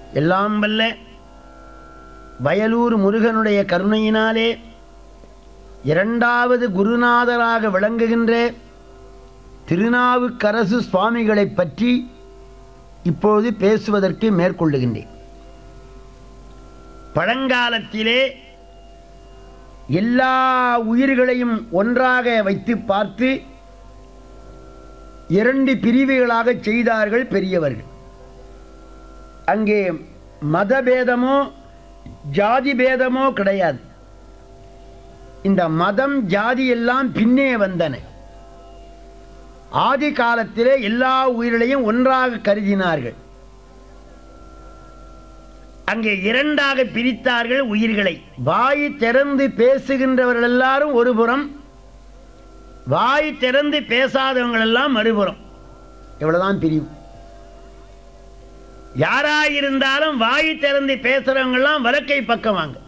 எல்லாம் வல்ல வயலூர் முருகனுடைய கருணையினாலே இரண்டாவது குருநாதராக விளங்குகின்ற திருநாவுக்கரசு சுவாமிகளைப் பற்றி இப்பொழுது பேசுவதற்கு மேற்கொள்ளுகின்றேன் பழங்காலத்திலே எல்லா உயிர்களையும் ஒன்றாக வைத்து பார்த்து இரண்டு பிரிவுகளாக செய்தார்கள் பெரியவர்கள் அங்கே மதபேதமோ ஜாதி பேதமோ கிடையாது இந்த மதம் ஜாதி எல்லாம் பின்னே வந்தன ஆதி காலத்திலே எல்லா உயிர்களையும் ஒன்றாக கருதினார்கள் அங்கே இரண்டாக பிரித்தார்கள் உயிர்களை வாய் திறந்து பேசுகின்றவர்கள் எல்லாரும் ஒரு புறம் வாய் திறந்து பேசாதவங்கள் எல்லாம் மறுபுறம் இவ்வளவுதான் பிரிவு யாராயிருந்தாலும் வாய் திறந்து பேசுறவங்க எல்லாம் வலக்கை பக்கம் வாங்க